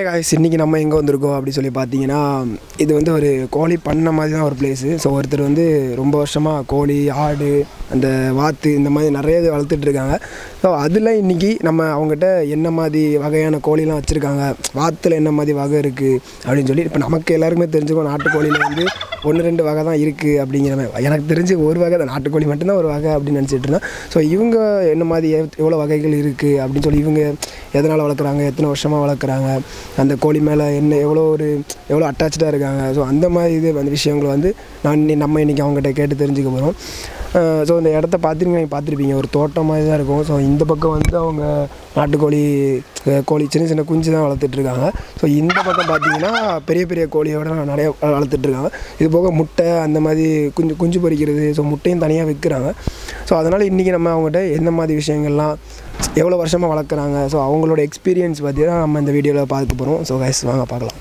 Guys இன்றைக்கி நம்ம எங்கே வந்திருக்கோம் அப்படி சொல்லி பார்த்தீங்கன்னா இது வந்து ஒரு கோழி பண்ண மாதிரி தான் ஒரு பிளேஸு ஸோ ஒருத்தர் வந்து ரொம்ப வருஷமாக கோழி ஆடு அந்த வாத்து இந்த மாதிரி நிறைய இது வளர்த்துட்டு இருக்காங்க ஸோ அதில் இன்றைக்கி நம்ம அவங்ககிட்ட என்ன மாதிரி வகையான கோழிலாம் வச்சுருக்காங்க வாத்தில் என்ன மாதிரி வகை இருக்குது அப்படின்னு சொல்லி இப்போ நமக்கு எல்லாருக்குமே தெரிஞ்சுக்கோ நாட்டுக்கோழியில் வந்து ஒன்று ரெண்டு வகை தான் இருக்குது அப்படிங்கிற மாதிரி எனக்கு தெரிஞ்சு ஒரு வகை தான் நாட்டுக்கோழி மட்டும்தான் ஒரு வகை அப்படின்னு நினச்சிட்டு இருந்தேன் ஸோ இவங்க என்ன மாதிரி எவ்- எவ்வளோ வகைகள் இருக்குது அப்படின்னு சொல்லி இவங்க எதனால் வளர்க்குறாங்க எத்தனை வருஷமாக வளர்க்குறாங்க அந்த கோழி மேலே என்ன எவ்வளோ ஒரு எவ்வளோ அட்டாச்சாக இருக்காங்க ஸோ அந்த மாதிரி இது அந்த விஷயங்களை வந்து நான் இன்னி- நம்ம இன்றைக்கி அவங்ககிட்ட கேட்டு தெரிஞ்சுக்க போகிறோம் ஸோ இந்த இடத்த பார்த்துருங்க பார்த்துருப்பீங்க ஒரு தோட்டம் மாதிரி தான் இருக்கும் ஸோ இந்த பக்கம் வந்து அவங்க நாட்டுக்கோழி அஹ், கோழி சின்ன சின்ன குஞ்சு தான் வளர்த்துட்ருக்காங்க ஸோ இந்த பக்கம் பார்த்தீங்கன்னா பெரிய பெரிய கோழியோட நிறைய வளர்த்துட்ருக்காங்க இது போக முட்டை அந்த மாதிரி குஞ்சு குஞ்சு பொரிக்கிறது ஸோ முட்டையும் தனியாக விற்கிறாங்க ஸோ அதனால் இன்றைக்கி நம்ம அவங்ககிட்ட எந்த மாதிரி விஷயங்கள்லாம் எவ்வளோ வருஷமாக வளர்க்குறாங்க ஸோ அவங்களோட எக்ஸ்பீரியன்ஸ் பற்றி தான் நம்ம இந்த வீடியோவில் பார்க்க போகிறோம் ஸோ கைஸ் வாங்க பார்க்கலாம்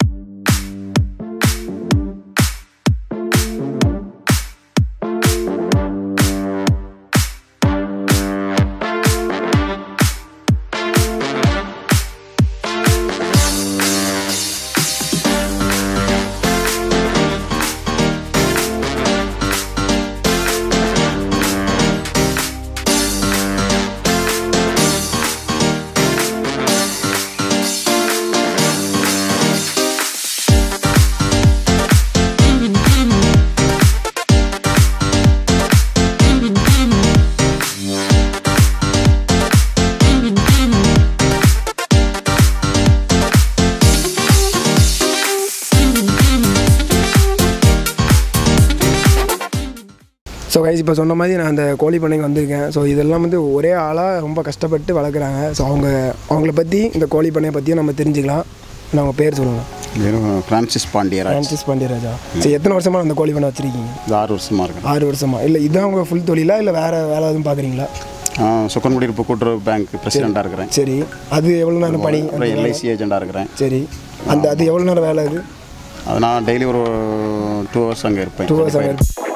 ஸோ கைஸ் இப்போ சொன்ன மாதிரி நான் அந்த கோழி பண்ணைக்கு வந்திருக்கேன் ஸோ இதெல்லாம் வந்து ஒரே ஆளாக ரொம்ப கஷ்டப்பட்டு வளர்க்குறாங்க ஸோ அவங்க அவங்கள பற்றி இந்த கோழி பண்ணையை பற்றியும் நம்ம தெரிஞ்சுக்கலாம் நான் அவங்க பேர் சொல்லுங்கள் வெறும் Francis Pandiyaraj Francis Pandiyaraja so எத்தனை வருஷமாக அந்த கோழி பண்ணை வச்சுருக்கீங்க இது ஆறு வருஷமாக இருக்கேன் ஆறு வருஷமா இல்லை இதான் உங்கள் ஃபுல் தொழிலா இல்லை வேறு வேலை எதுவும் பார்க்குறீங்களா சுக்கன்குடியிருப்பு கூட்டுறவு பேங்க் பிரசிடெண்ட்டாக இருக்கிறேன் சரி அது எவ்வளோ நேரம் பணி அப்புறம் எல்ஐசி ஏஜெண்டாக இருக்கிறேன் சரி அந்த அது எவ்வளோ நேரம் வேலை அது அது நான் டெய்லி ஒரு டூ ஹவர்ஸ் அங்கே இருப்பேன் டூ ஹவர்ஸ் அங்கே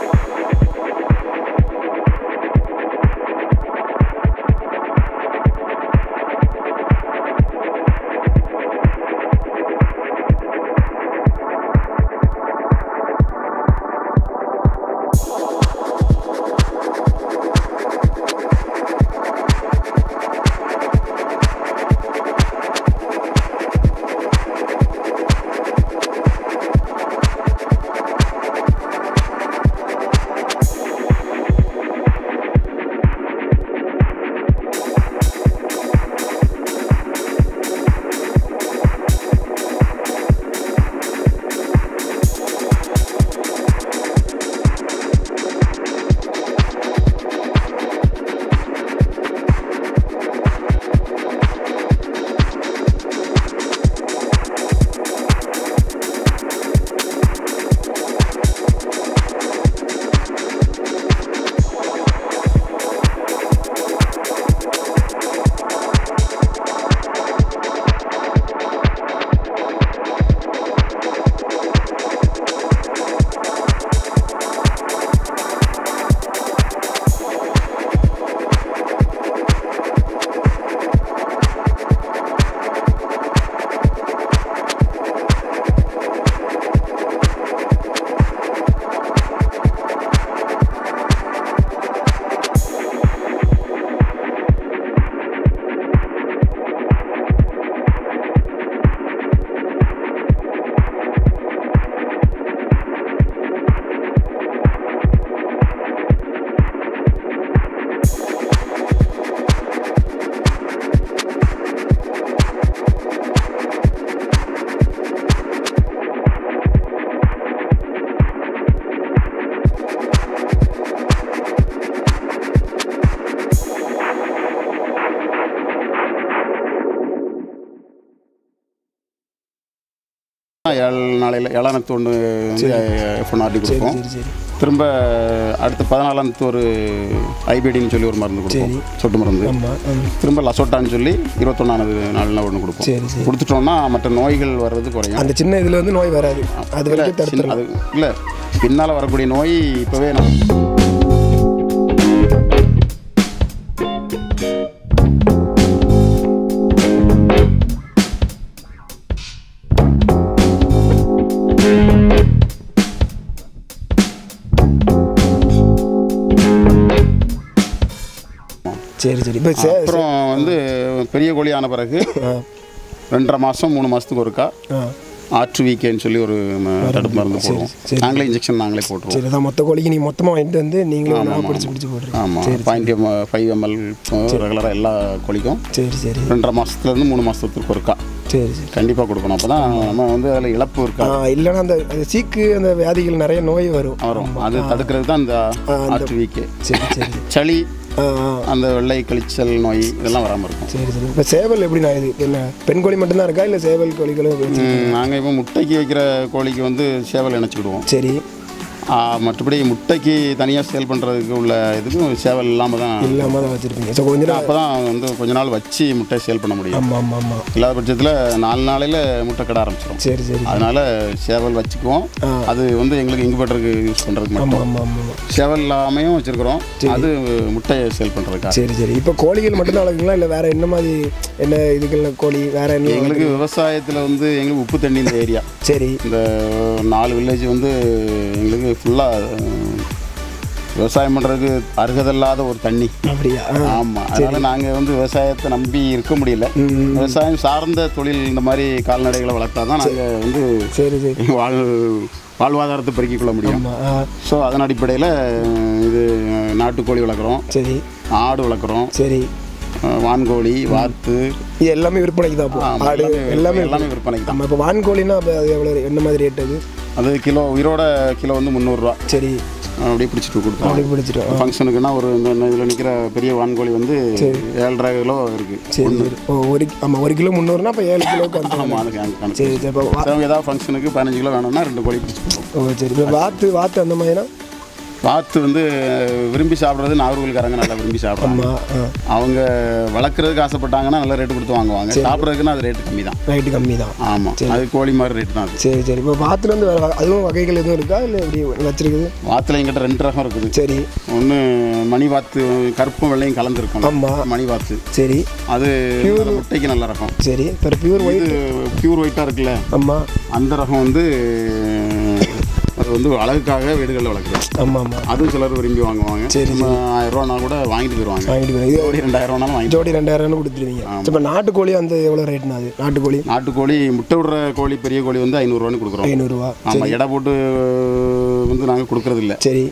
ஏழு நாளையில் ஏழாயிரத்து ஒன்று வந்து எஃப்ஒன் ஆர்டி கொடுப்போம் சரி சரி திரும்ப அடுத்து பதினாலாந்தத்து ஒரு ஐபிடின்னு சொல்லி ஒரு மருந்து கொடுப்போம் சொட்டு மருந்து ஆமாம் ஆமாம் திரும்ப லசோட்டான்னு சொல்லி இருபத்தொன்னாவது நாளில் ஒன்று கொடுப்போம் சரி சரி கொடுத்துட்டோம்னா மற்ற நோய்கள் வர்றது குறையும் அந்த சின்ன இதில் வந்து நோய் வராது அது இல்ல, வரைக்கும் சின்ன- தடுத்துடலாம் அது இல்லை பின்னால் வரக்கூடிய நோய் இப்போவே நம்ம சரி சரி இப்போ சே அப்புறம் வந்து பெரிய கோழி ஆன பிறகு ஆ ரெண்டரை மாதம் மூணு மாதத்துக்கு ஒருக்கா ஆ ஆற்று வீக்கேன்னு சொல்லி ஒரு ம- தடுப்பு மருந்து போடுவோம் சரி. நாங்களே இன்ஜெக்ஷன் நாங்களே போட்டுருவோம் சரி அதான் மொத்த கோழிக்கு நீ மொத்தமாக வாங்கிட்டு வந்து நீங்களும் ஒன்றா பிடிச்சி பிடிச்சி போடுறீங்க ஆமாம் பாயிண்ட் எம் ஃபைவ் எம்எல் ரெகுலராக எல்லா கோழிக்கும் சரி சரி ரெண்டரை மாதத்துலேருந்து மூணு மாதத்துக்கு ஒருக்கா சரி சரி கண்டிப்பாக கொடுக்கணும் அப்போ தான் நம்ம வந்து அதில் இழப்பு ஆ இருக்கா இல்லைன்னா அந்த அந்த சீக்கு அந்த வியாதிகள் நிறைய நோய் வரும் வரும் அது தடுக்கிறது தான் இந்த ஆற்று வீக்கே சரி சரி சளி ஆ ஆ அந்த வெள்ளை கழிச்சல் நோய் இதெல்லாம் வராமல் இருக்கும் சரி சரி இப்போ சேவல் எப்படி நான் இது என்ன பெண் கோழி மட்டும்தான் இருக்கா இல்லை சேவல் கோழிகளும் வச்சு- நாங்கள் இப்போ முட்டைக்கு வைக்கிற கோழிக்கு வந்து சேவல் இணைச்சிக்கிடுவோம் சரி ஆ, மற்றபடி முட்டைக்கு தனியாக சேல் பண்ணுறதுக்கு உள்ள இதுக்கும் சேவல் இல்லாமல் தான் இல்லாமல் தான் வச்சுருப்பீங்க ஸோ கொஞ்ச நாள் அப்போ தான் வந்து கொஞ்ச நாள் வச்சு முட்டை சேல் பண்ண முடியும் ஆமாம் ஆமாம் ஆமாம் இல்லாத பட்சத்தில் நாலு நாளையில் முட்டை கடை ஆரம்பிச்சிடும் சரி சரி அதனால் சேவல் வச்சுக்குவோம் ஆ. அது வந்து எங்களுக்கு இங்குபேட்டருக்கு யூஸ் பண்ணுறதுக்கு ஆமாம் மட்டும் ஆமாம் ஆமாம் சேவல் இல்லாமையும் வச்சுருக்குறோம் அது முட்டையை சேல் பண்ணுறதுக்காக சரி சரி இப்போ கோழிகள் மட்டும்தான் வளர்க்குங்களா இல்லை வேற என்ன மாதிரி என்ன இதுகள் கோழி வேற என்ன எங்களுக்கு விவசாயத்தில் வந்து எங்களுக்கு உப்பு தண்ணி இந்த ஏரியா சரி இந்த நாலு வில்லேஜ் வந்து எங்களுக்கு ஃபுல்லாக விவசாயம் பண்ணுறதுக்கு அருகதல்லாத ஒரு தண்ணி அப்படியா ஆ ஆமாம் அதனால் நாங்கள் வந்து விவசாயத்தை நம்பி இருக்க முடியல ம், ம். விவசாயம் சார்ந்த தொழில் இந்த மாதிரி கால்நடைகளை வளர்த்தா தான் நாங்கள் வந்து சரி சரி வாழ் வாழ்வாதாரத்தை பெருக்கிக் கொள்ள முடியும் ஆமாம் ஆ ஸோ அதன் அடிப்படையில் இது நாட்டுக்கோழி வளர்க்குறோம் சரி ஆடு வளர்க்குறோம் சரி வான்கோழி வாத்து இது எல்லாமே விற்பனைக்கு தான் போ ஆமா, ஆடு எல்லாமே எல்லாமே விற்பனைக்கு தான் நம்ம இப்போ வான்கோழின்னா அப்போ அது எவ்வளோ என்ன மாதிரி ரேட் அது அது கிலோ உயிரோட கிலோ வந்து முந்நூறுரூவா சரி அப்படியே பிடிச்சிட்டு கொடுத்தோம் அப்படி பிடிச்சிட்டோம் ஃபங்க்ஷனுக்குன்னா ஒரு இந்த இதில் நிற்கிற பெரிய வான்கோழி வந்து ஏழரை கிலோ இருக்குது சரி சரி ஓ ஒரு ஆமாம் ஒரு கிலோ முந்நூறுனா அப்போ ஏழு கிலோவுக்கு அந்த ஆமாம் அதுக்கு கணக்கு கணக்கு சரி சரி இப்போ வா- அவங்க ஏதாவது ஃபங்க்ஷனுக்கு பதினஞ்சு கிலோ வேணும்னா ரெண்டு கோழி பிடிச்சி கொடுப்போம் ஓ சரி இப்போ வாத்து வாத்து அந்த மாதிரினா வாத்து வந்து விரும்பி சாப்பிட்றது நாகர்கோவில்காரங்க நல்லா விரும்பி சாப்பிட்றாங்க ஆமாம் ஆ அவங்க வளர்க்குறதுக்கு ஆசைப்பட்டாங்கன்னா நல்ல ரேட்டு கொடுத்து வாங்குவாங்க சாப்பிட்றதுக்குன்னா அது ரேட்டு கம்மி தான் ரேட்டு கம்மி தான் ஆமாம் அது கோழி மாதிரி ரேட்டு தான் அது சரி சரி இப்போ வாத்துல வந்து வேற வகை- அதுவும் வகைகள் எதுவும் இருக்கா இல்லை எப்படி வச்சிருக்குது வாத்தில் எங்கிட்ட ரெண்டு ரகம் இருக்குது சரி ஒன்று மணி வாத்து கருப்பும் வெள்ளையும் கலந்துருக்கும் ஆமாம் மணி வாத்து சரி அது நல்ல முட்டைக்கு நல்ல ரகம் சரி இப்போ பியூர் ஒயிட் இது பியூர் ஒயிட்டாக இருக்குல்ல ஆமாம் அந்த ரகம் வந்து அது வந்து அழகுக்காக வீடுகளில் வளர்க்குறது ஆமாம் ஆமாம் அதுவும் சிலர் விரும்பி வாங்குவாங்க சரி, நம்ம ஆயிரம் ரூபானா கூட வாங்கிட்டு போயிடுவாங்க வாங்கிட்டு போய் இது கோடி ரெண்டாயிரம் ரூபானாலும் வாங்கிட்டு ஜோடி ரெண்டாயிரம்னு கொடுத்துருவீங்க இப்போ நாட்டுக்கோழி அந்த எவ்வளோ ரேட்னா அது நாட்டுக்கோழி நாட்டுக்கோழி முட்டை விடுற கோழி பெரிய கோழி வந்து ஐநூறுரூவான்னு கொடுக்குறோம் ஐநூறுரூவா ஆமாம் எடை போட்டு வந்து நாங்கள் கொடுக்கறது இல்ல சரி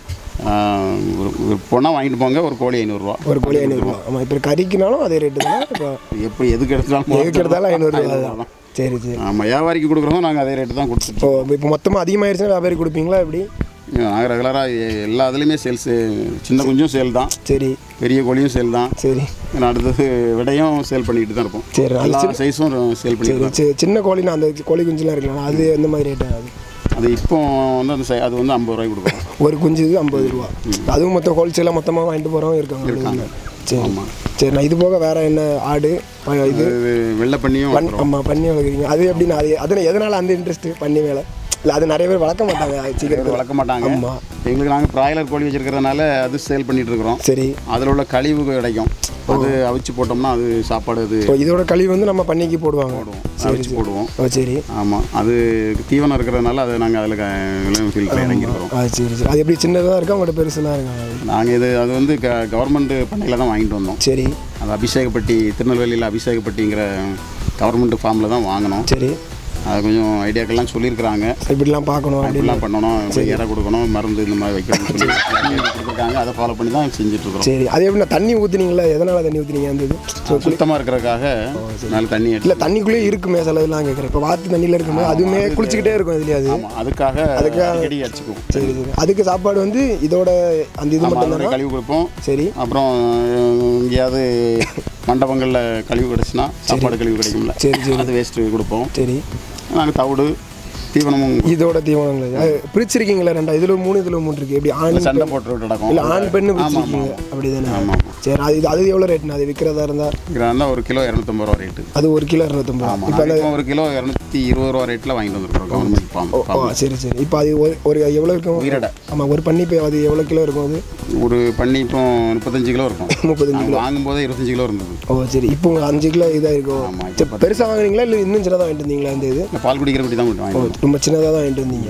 ஒரு பொண்ணாக வாங்கிட்டு போங்க ஒரு கோழி ஐநூறுரூவா ஒரு கோழி ஐநூறுரூவா ஆமாம் இப்போ கறிக்குனாலும் அதே ரேட்டு தானே இப்போ எப்படி எதுக்கு எடுத்தாலும் எதுக்கு எடுத்தாலும் ஐநூறுரூவா தான் சரி சரி ஆமாம் வியாபாரிக்கு கொடுக்குறோம் நாங்கள் அதே ரேட்டு தான் கொடுத்துட்டு இப்போ இப்போ மொத்தமாக அதிகமாகிடுச்சுன்னா வியாபாரி கொடுப்பீங்களா எப்படி நாங்கள் ரெகுலராக எல்லா இதுலேயுமே சேல்ஸு சின்ன குஞ்சும் சேல் தான் சரி பெரிய கோழியும் சேல் தான் சரி அடுத்தது விடையும் சேல் பண்ணிக்கிட்டு தான் இருப்போம் சரி அது எல்லா சைஸும் சேல் பண்ணிட்டு சரி சி- சின்ன கோழினா அந்த கோழி குஞ்சுலாம் இருக்கலாம் அது எந்த மாதிரி ரேட்டு அது அது இப்போ வந்து அந்த சை- அது வந்து ஐம்பது ரூபாய்க்கு கொடுக்குறோம் ஒரு குஞ்சுக்கு ஐம்பது ரூபா அதுவும் மொத்தம் ஹோல்சேலாக மொத்தமாக வாங்கிட்டு போகிறவங்க இருக்காங்க சரி ஆமாம் சரி நான் இது போக வேற என்ன ஆடு ப- இது இது வெள்ளை பண்ணியும் பண் ஆமாம் பண்ணி வளர்க்குறீங்க அது எப்படின்னா அது அதில் எதனால் அந்த இன்ட்ரெஸ்ட்டு பண்ணி மேலே இல்லை அது நிறைய பேர் வளர்க்க மாட்டாங்க அது சீக்கிரம் வளர்க்க மாட்டாங்க ஆமாம் எங்களுக்கு நாங்கள் பிராய்லர் கோழி வச்சிருக்கிறதுனால அது சேல் பண்ணிட்டு இருக்கிறோம் சரி அதில் உள்ள கழிவு கிடைக்கும் அது அவிச்சு போட்டோம்னா அது சாப்பாடு அது இப்போ இதோட கழிவு வந்து நம்ம பண்ணிக்கு போடுவாங்க போடுவோம் அவிச்சு போடுவோம் ஓ சரி ஆமாம் அது தீவனம் இருக்கிறதுனால அதை நாங்கள் அதில் ஃபில்டர் இறங்கியிருக்கிறோம் ஆ சரி சரி அது எப்படி சின்னதாக இருக்கா உங்கள்கிட்ட பெருசுலாம் இருக்காங்க நாங்கள் இது அது வந்து க கவர்மெண்ட் பண்ணையில் தான் வாங்கிட்டு வந்தோம் சரி அது அபிஷேகப்பட்டி திருநெல்வேலியில் அபிஷேகப்பட்டிங்கிற கவர்மெண்ட் ஃபார்மில் தான் வாங்கினோம் சரி அது கொஞ்சம் ஐடியாக்கெல்லாம் சொல்லியிருக்கிறாங்க இப்படிலாம் பார்க்கணும் அப்படின்னு இப்படிலாம் பண்ணணும் இப்படி இறை கொடுக்கணும் மருந்து இந்த மாதிரி வைக்கணும்னு சொல்லி கொடுத்துருக்காங்க அதை ஃபாலோ பண்ணி தான் செஞ்சுட்ருக்குறோம் சரி அது எப்படின்னா தண்ணி ஊற்றுனீங்களா எதனால் தண்ணி ஊற்றுனீங்க அந்த இது ஸோ சுத்தமாக இருக்கிறதுக்காக மேலே தண்ணி இல்லை எடுத்து தண்ணிக்குள்ளேயே இருக்குமே சில இதெல்லாம் கேட்குறேன் இப்போ வாத்து தண்ணியில் இருக்குமே அதுவுமே குளிச்சுக்கிட்டே இருக்கும் இதுலேயே அது ஆமாம் அதுக்காக அடிக்கடி அடிச்சுக்குவோம் சரி சரி அதுக்கு சாப்பாடு வந்து இதோட அந்த இது ஆமாம் மட்டும் அதோட கழிவு கொடுப்போம் சரி அப்புறம் அஹ், எங்கேயாவது மண்டபங்களில் கழிவு கிடச்சுன்னா சாப்பாடு கழிவு கிடைக்கும்ல சரி சரி அது வேஸ்ட்டு கொடுப்போம் சரி நாங்கள் தவிடு தீவனமும் இதோட தீவனங்கள் அது பிரிச்சிருக்கீங்களா ரெண்டா இதில் மூணு இதில் மூணு இருக்கு எப்படி ஆண் சண்டை போட்டு நடக்கும் இல்லை ஆண் பெண்ணு ஆமாம் பிரிச்சிருக்கீங்க அப்படி தானே ஆமாம் சரி அது இது அது எவ்வளோ ரேட்னா அது விற்கிறதா இருந்தால் இருந்தால் ஒரு கிலோ இரநூத்தம்பது ரூபா ரேட்டு அது ஒரு கிலோ இரநூத்தம்பது ஆமாம் இப்போ ஒரு கிலோ இரநூத்தி இருபது ரூபா ரேட்டில் வாங்கிட்டு வந்திருக்கிறோம் கவர்மெண்ட் ஃபார்ம் ஓ சரி சரி இப்போ அது ஒரு ஒரு எவ்வளோ இருக்கும் உயிரடை ஆமாம் ஒரு பண்ணி இப்போ அது எவ்வளோ கிலோ இருக்கும் அது ஒரு பண்ணி இப்போ முப்பத்தஞ்சு கிலோ இருக்கும் முப்பத்தஞ்சு நாங்கள் வாங்கும்போதே இருபத்தஞ்சு கிலோ இருந்தது ஓ சரி இப்போ உங்களுக்கு அஞ்சு கிலோ இதாக இருக்கும் ஆமாம் சரி பெருசாக வாங்குறீங்களா இல்லை இன்னும் சின்னதாக வாங்கிட்டு வந்தீங்களா இந்த இது இந்த பால் குடிக்கிற குட்டி தான் மட்டும் வாங்கிட்டு வந்தோம். ரொம்ப சின்னதாக தான் வாங்கிட்டு வந்தீங்க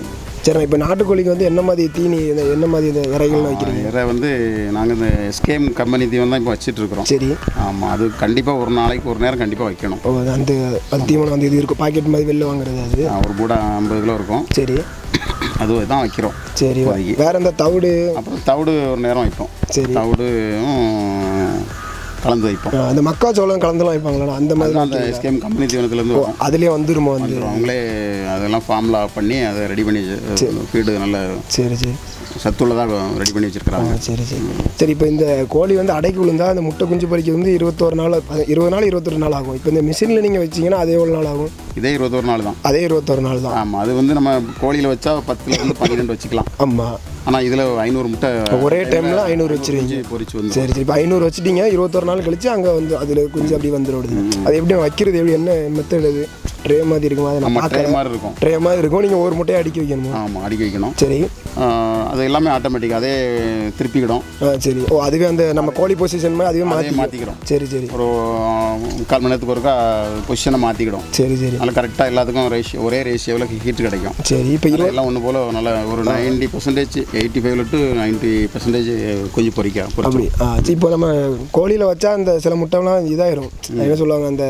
சரிண்ணா இப்போ நாட்டுக்கோழிக்கு வந்து என்ன மாதிரி தீனி இந்த என்ன மாதிரி இந்த விரைகள்லாம் வைக்கிறீங்க இதை வந்து நாங்கள் இந்த எஸ்கேம் கம்பெனி தீவனம் தான் இப்போ வச்சிட்டு இருக்கிறோம் சரி ஆமாம் அது கண்டிப்பாக ஒரு நாளைக்கு ஒரு நேரம் கண்டிப்பாக வைக்கணும் ஓ அது அந்த அது தீவனம் வந்து இது இருக்கும் பாக்கெட் மாதிரி வெளில வாங்குறது அது ஆ, ஒரு பூடா ஐம்பது கிலோ இருக்கும் சரி அது தான் வைக்கிறோம் சரி இப்போதைக்கு. வேற இந்த தவிடு அப்புறம் தவிடு ஒரு நேரம் வைப்போம் சரி தவிடும் கலந்து வைப்போம் ஆ, அந்த மக்காச்சோளம் கலந்துலாம் வைப்பாங்களா அந்த மாதிரி அதெல்லாம் அந்த எஸ்கேம் கம்பெனி தீவனத்துலேருந்து வரும் அதுலேயே வந்துருமா வந்து வந்துரும். அவங்களே அதெல்லாம் ஃபார்மில் பண்ணி அதை ரெடி பண்ணி ஃபீடு நல்ல சரி சரி சத்துள்ளதாக ரெடி பண்ணி வச்சிருக்கிறாங்க ஆ, சரி சரி சரி இப்போ இந்த கோழி வந்து அடைக்கு விழுந்தா அந்த முட்டை குஞ்சு பறிக்க வந்து இருபத்தோரு நாள் அது இருபது நாள் இருபத்தொரு நாள் ஆகும் இப்போ இந்த மிஷினில் நீங்கள் வச்சீங்கன்னா அதே எவ்வளோ நாள் ஆகும் இதே இருபத்தொரு நாள் தான் அதே இருபத்தொரு நாள் தான் ஆமாம் அது வந்து நம்ம கோழியில் வச்சா பத்துலேருந்து பன்னிரெண்டு வச்சுக்கலாம் ஆமாம் ஆனால் இதில் ஐநூறு முட்டை ஒரே டைமில் ஐநூறு வச்சிருவீங்க குஞ்சு பொரிச்சு வந்து சரி சரி இப்போ ஐநூறு வச்சுட்டீங்க இருபத்தொரு நாள் கழிச்சு அங்கே வந்து அதில் குஞ்சு அப்படி வந்துடுது அது எப்படி வைக்கிறது எப்படி என்ன மெத்தட் அது ட்ரே மாதிரி இருக்குமா அதை நான் நம்ம ட்ரே பார்க்கல மாதிரி இருக்கும் ட்ரே மாதிரி இருக்கும் நீங்கள் ஒரு முட்டையை அடிக்க வைக்கணுமா ஆமாம் அடிக்க வைக்கணும் சரி ஆஹ் அது எல்லாமே ஆட்டோமேட்டிக் அதே திருப்பிக்கிடும் ஆ சரி ஓ அதுவே அந்த நம்ம கோழி பொசிஷன் மாதிரி அதுவே அதே மாற்றி மாற்றிக்கிடும் சரி சரி ஒரு முக்கால் மணி நேரத்துக்கு ஒருக்கா பொசிஷனை மாற்றிக்கிடும் சரி சரி அதனால் கரெக்டாக எல்லாத்துக்கும் ரேஷியோ ஒரே ரேஷியோவில் ஹீட் கிடைக்கும் சரி இப்போ இரு எல்லாம் ஒன்று போல் நல்ல ஒரு நைன்டி பர்சன்டேஜ் எயிட்டி ஃபைவ்ல டு நைன்ட்டி பர்சன்டேஜ் கொஞ்சம் பொரிக்க பொரிச்சு அப்படி ஆ சரி, இப்போ நம்ம கோழியில் வச்சா அந்த சில முட்டைலாம் இதாயிரும் என்ன சொல்லுவாங்க அந்த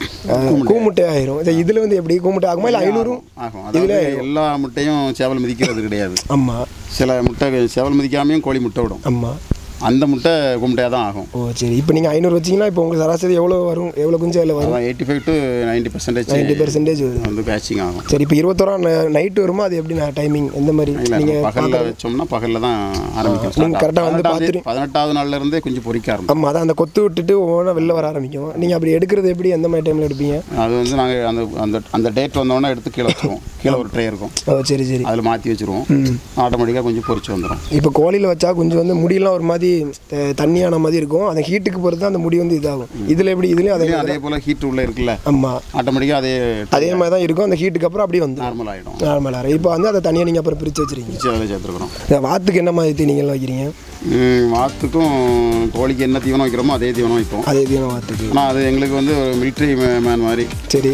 கூமுட்டை ஆயிரும் இது இதில் வந்து எப்படி கூமுட்டை ஆகுமா இல்லை ஐநூறும் ஆகும் அதாவது எல்லா முட்டையும் சேவல் மிதிக்கிறது கிடையாது ஆமாம் சில முட்டை சேவல் மிதிக்காமையும் கோழி முட்டை விடும் ஆமாம் அந்த முட்டை கும்பிட்டையாக தான் ஆகும் ஓ சரி இப்போ நீங்கள் ஐநூறு வச்சீங்கன்னா இப்போ உங்களுக்கு சராசரி எவ்வளோ வரும் எவ்வளோ குஞ்சு அதில் வரும் அதான் eighty five to ninety percentage ninety percentage வரும் வந்து பேச்சிங் ஆகும் சரி இப்போ இருபத்தோராம் நைட்டு வருமா அது எப்படி நான் டைமிங் எந்த மாதிரி இல்லை நீங்கள் பகலில் வச்சோம்னா பகலில் தான் ஆரம்பிக்கும் நீங்க start correct ஆ ஆகும். வந்து பதினெட்டாவது பார்த்துட்டு- பதினெட்டாவது நாள்ல இருந்தே கொஞ்சம் பொரிக்க ஆரம்பிக்கும் ஆமாம் அதான் அந்த கொத்து விட்டுட்டு ஒவ்வொன்றா வெளில வர ஆரம்பிக்கும் நீங்கள் அப்படி எடுக்கிறது எப்படி எந்த மாதிரி டைமில் எடுப்பீங்க அது வந்து நாங்கள் அந்த அந்த அந்த டேட் வந்தோடனே எடுத்து கீழே வச்சுருவோம் கீழே ஒரு ட்ரே இருக்கும் ஓ சரி சரி அதில் மாற்றி வச்சுருவோம் ஆட்டோமேட்டிக்காக கொஞ்சம் பொரிச்சு வந்துடும் இப்போ கோழியில் வச்சா கொஞ்சம் வந்து முடியெல்லாம் ஒரு மாதிரி அஹ், தண்ணியான மாதிரி இருக்கும் அந்த ஹீட்டுக்கு பொறுத்து அந்த முடி வந்து இதாகும் இதில் எப்படி இதுலேயும் அதே இதுலயும் அதே போல் ஹீட் உள்ள இருக்குல்ல ஆமாம் ஆட்டோமேட்டிக்காக அதே அதே மாதிரி தான் இருக்கும் அந்த ஹீட்டுக்கு அப்புறம் அப்படியே வந்து நார்மல் ஆகிடும் நார்மலாக இப்போ வந்து அதை தனியாக நீங்கள் அப்புறம் பிரித்து வச்சுருக்கீங்க பிரிச்சு அதில் சேர்த்துருக்குறோம் இந்த வாத்துக்கு என்ன மாதிரி தீனிகள் வைக்கிறீங்க வாத்துக்கும் கோழிக்கு என்ன தீவனம் வைக்கிறோமோ அதே தீவனம் வைப்போம் அதே தீவனம் வாத்துக்கு ஆனால் அது எங்களுக்கு வந்து ஒரு மிலிட்ரி மேன் மாதிரி சரி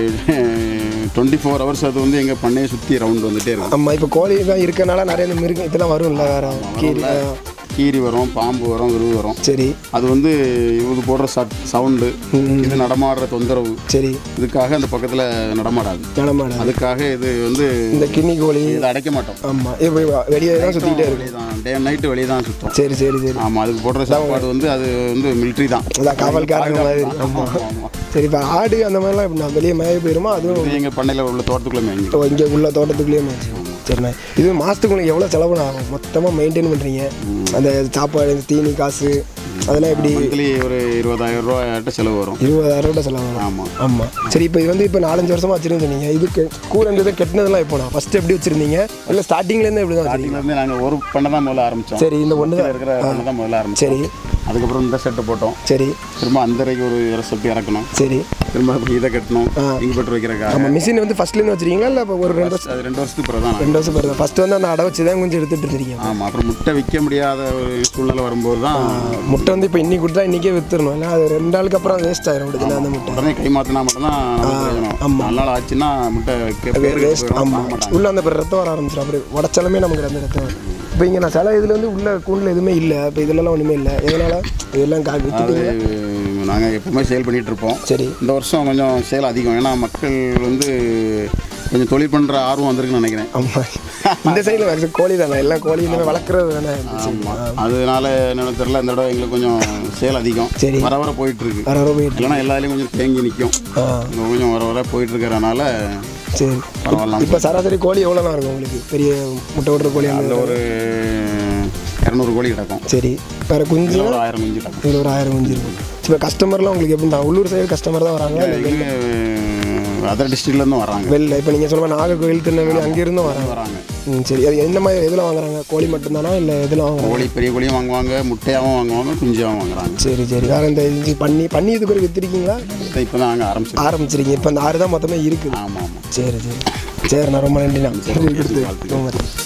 டுவெண்ட்டி ஃபோர் ஹவர்ஸ் அது வந்து எங்கள் பண்ணையை சுற்றி ரவுண்ட் வந்துட்டே இருக்கும் ஆமாம் இப்போ கோழி தான் இருக்கனால நிறைய இந்த மிருகம் இதெல்லாம் வரும்ல வேறு கீரி ஆ, கீரி வரும் பாம்பு வரும் விருது வரும் சரி அது வந்து இது போடுற சட் சவுண்டு இது நடமாடுற தொந்தரவு சரி இதுக்காக அந்த பக்கத்தில் நடமாடாது நடமாட அதுக்காக இது வந்து இந்த கிண்ணி கோழி இதை அடைக்க மாட்டோம் ஆமாம் இப்போ வெளியே தான் சுற்றிக்கிட்டே இருக்கும் வெளியே தான் டே நைட்டு வெளியே தான் சுத்தம் சரி சரி சரி ஆமாம் அதுக்கு போடுற சாப்பாடு வந்து அது வந்து மிலிட்ரி தான் அதான் காவல்காரங்க மாதிரி ஆமாம் ஆமாம் ஆமாம் சரி இப்போ ஆடு அந்த மாதிரிலாம் இப்போ நான் வெளியே மேய போயிருமா அதுவும் இது எங்கள் பண்ணையில் உள்ள தோட்டத்துக்குள்ளே மேய்ஞ்சி இப்போ இங்கே உள்ள தோட்டத்துக்குள்ளேயே மேய்ச்சி சரிண்ணா இது மாதத்துக்கு உங்களுக்கு எவ்வளோ செலவு ஆகும் மொத்தமாக மெயின்டைன் பண்ணுறீங்க அந்த சாப்பாடு இந்த தீனி காசு அதெல்லாம் எப்படி மந்த்லி ஒரு இருபதாயிரம் ரூபாய்ட்ட செலவு வரும் இருபதாயிரம் ரூபாய் செலவு ஆகும் ஆமாம் ஆமாம் சரி இப்போ இது வந்து இப்போ நாலஞ்சு வருஷமா வச்சுருந்தீங்க இதுக்கு கூரை இருந்தது கெட்டினதெல்லாம் இப்போ நான் ஃபஸ்ட்டு எப்படி வச்சுருந்தீங்க இல்லை ஸ்டார்டிங்லேருந்து எப்படி தான் வச்சுருந்தீங்க ஸ்டார்டிங்லேருந்து நாங்கள் ஒரு பண்ணை தான் முதல்ல ஆரம்பித்தோம் சரி இந்த ஒன்று தான் இருக்கிற பண்ணை தான் முதல்ல ஆரம்பித்தோம் சரி அதுக்கப்புறம் இந்த செட்டை போட்டோம் சரி திரும்ப அந்த அறைக்கு ஒரு ரெசிப்ட் இறக்கணும் சரி திரும்ப அப்படி இதை கட்டணும் இன்குபேட்டர் வைக்கிறக்காக நம்ம மிஷின் வந்து ஃபஸ்ட்லேருந்து வச்சுருக்கீங்களா இல்லை இப்போ ஒரு ரெண்டு வருஷம் அது ரெண்டு வருஷத்துக்கு பிறகு தான் ரெண்டு வருஷம் பிறகு ஃபஸ்ட்டு வந்து அந்த அடை வச்சு தான் கொஞ்சம் எடுத்துகிட்டு இருந்தீங்க ஆமாம் அப்புறம் முட்டை விற்க முடியாத ஒரு சூழ்நிலை வரும்போது தான் முட்டை வந்து இப்போ இன்னைக்கு கொடுத்தா இன்றைக்கே விற்றுறணும் இல்லை அது ரெண்டு நாளுக்கு அப்புறம் வேஸ்ட் ஆயிரும் விடுதல அந்த முட்டை உடனே கை மாற்றினா மட்டும்தான் நமக்கு பிரயோஜனம் நாலு நாள் ஆச்சுன்னா முட்டை வைக்க பேருக்கு வேஸ்ட் போயிடும், ஆமாம் சாப்பிட மாட்டாங்க உள்ள அந்த அப்புறம் ரத்தம் வர ஆரம்பிச்சிடும் அப்படி உடச்சாலுமே நமக்கு அந்த ரத்தம் வரும் இப்போ இங்கே நான் சில இதில் வந்து உள்ள கூண்டில் எதுவுமே இல்லை இப்போ இதுலலாம் ஒன்றுமே இல்லை எதனால் இதெல்லாம் கா விற்றுட்டீங்க அது நாங்கள் எப்பவுமே சேல் பண்ணிட்டு இருப்போம் சரி இந்த வருஷம் கொஞ்சம் சேல் அதிகம் ஏன்னா மக்கள் வந்து கொஞ்சம் தொழில் பண்ணுற ஆர்வம் வந்திருக்குன்னு நினைக்கிறேன் ஆமாம் இந்த சைடில் மேக்ஸிமம் கோழி தானே எல்லாம் கோழி இனிமேல் வளர்க்குறது தானே ஆமாம் அதனால என்னன்னு தெரியல இந்த தடவை எங்களுக்கு கொஞ்சம் சேல் அதிகம் சரி. வர வர போயிட்டு இருக்கு வர வர போயிட்டு இல்லைன்னா எல்லாத்துலேயும் கொஞ்சம் தேங்கி நிற்கும் ஆ கொஞ்சம் வர வர போயிட்டு இருக்கிறனால சரி பரவாயில்ல இப்போ சராசரி கோழி எவ்வளோலாம் இருக்கும் உங்களுக்கு பெரிய முட்டை விடுற கோழி அந்த அதில் ஒரு இரநூறு கோழி கிடக்கும் சரி வேறு குஞ்சு இதுல ஒரு ஆயிரம் குஞ்சு கிடக்கும் இதில் ஒரு ஆயிரம் குஞ்சு இருக்கும் இப்போ கஸ்டமர்லாம் உங்களுக்கு எப்படி தான் உள்ளூர் சைடு கஸ்டமர் தான் வராங்க எங்க அதர் டிஸ்ட்ரிக்ட்லேருந்தும் வராங்க வெளில இப்போ நீங்கள் சொல்லுங்கள் நாகர்கோவில் திருநெல்வேலி அங்கேருந்தும் வராங்க வராங்க ம் சரி அது என்ன மாதிரி எதில் வாங்குறாங்க கோழி மட்டும்தானா இல்லை எதில் வாங்குறாங்க கோழி பெரிய கோழியும் வாங்குவாங்க முட்டையாகவும் வாங்குவாங்க குஞ்சாகவும் வாங்குறாங்க சரி சரி வேறு இந்த இது பண்ணி பண்ணி இதுக்கு ஒரு விற்றுருக்கீங்களா இப்போ தான் நாங்கள் ஆரம்பிச்சிருக்கோம் ஆரம்பிச்சிருக்கீங்க இப்போ அந்த ஆறு தான் மொத்தமே இருக்குது ஆமாம் ஆமாம் சரி சரி சரி நான் ரொம்ப நன்றிண்ணா கொடுத்து ரொம்ப நன்றி